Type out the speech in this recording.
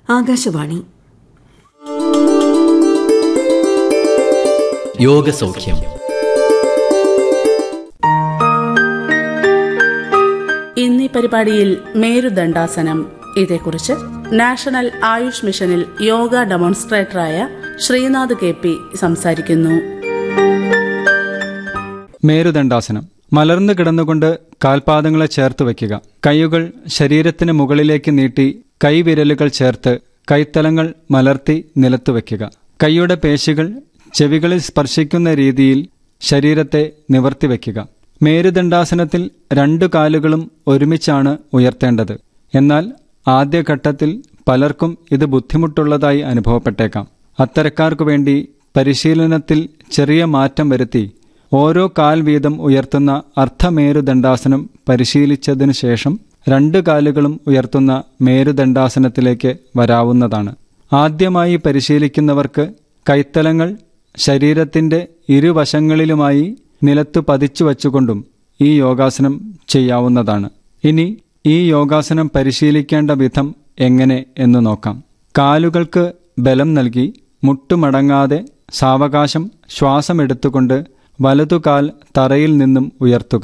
ആകാശവാണി യോഗസൗഖ്യം ഇന്നീ പരിപാടിയിൽ മേരുദണ്ഡാസനം ഇതേക്കുറിച്ച് നാഷണൽ ആയുഷ് മിഷനിൽ യോഗ ഡെമോൺസ്ട്രേറ്ററായ ശ്രീനാഥ് കെ പി സംസാരിക്കുന്നു മേരുദണ്ഡാസനം മലർന്നു കിടന്നുകൊണ്ട് കാൽപാദങ്ങളെ ചേർത്ത് വയ്ക്കുക കൈകൾ ശരീരത്തിന് മുകളിലേക്ക് നീട്ടി കൈവിരലുകൾ ചേർത്ത് കൈത്തലങ്ങൾ മലർത്തി നിലത്തു വയ്ക്കുക കൈയുടെ പേശികൾ ചെവികളിൽ സ്പർശിക്കുന്ന രീതിയിൽ ശരീരത്തെ നിവർത്തി വയ്ക്കുക മേരുദണ്ഡാസനത്തിൽ രണ്ടു കാലുകളും ഒരുമിച്ചാണ് ഉയർത്തേണ്ടത് എന്നാൽ ആദ്യഘട്ടത്തിൽ പലർക്കും ഇത് ബുദ്ധിമുട്ടുള്ളതായി അനുഭവപ്പെട്ടേക്കാം അത്തരക്കാർക്കു വേണ്ടി പരിശീലനത്തിൽ ചെറിയ മാറ്റം വരുത്തി ഓരോ കാൽ വീതം ഉയർത്തുന്ന അർദ്ധമേരുദണ്ഡാസനം പരിശീലിച്ചതിനു ശേഷം രണ്ട് കാലുകളും ഉയർത്തുന്ന മേരുദണ്ഡാസനത്തിലേക്ക് വരാവുന്നതാണ് ആദ്യമായി പരിശീലിക്കുന്നവർക്ക് കൈത്തലങ്ങൾ ശരീരത്തിന്റെ ഇരുവശങ്ങളിലുമായി നിലത്തു പതിച്ചു വച്ചുകൊണ്ടും ഈ യോഗാസനം ചെയ്യാവുന്നതാണ് ഇനി ഈ യോഗാസനം പരിശീലിക്കേണ്ട വിധം എങ്ങനെ എന്ന് നോക്കാം കാലുകൾക്ക് ബലം നൽകി മുട്ടുമടങ്ങാതെ സാവകാശം ശ്വാസമെടുത്തുകൊണ്ട് വലതുകാൽ തറയിൽ നിന്നും ഉയർത്തുക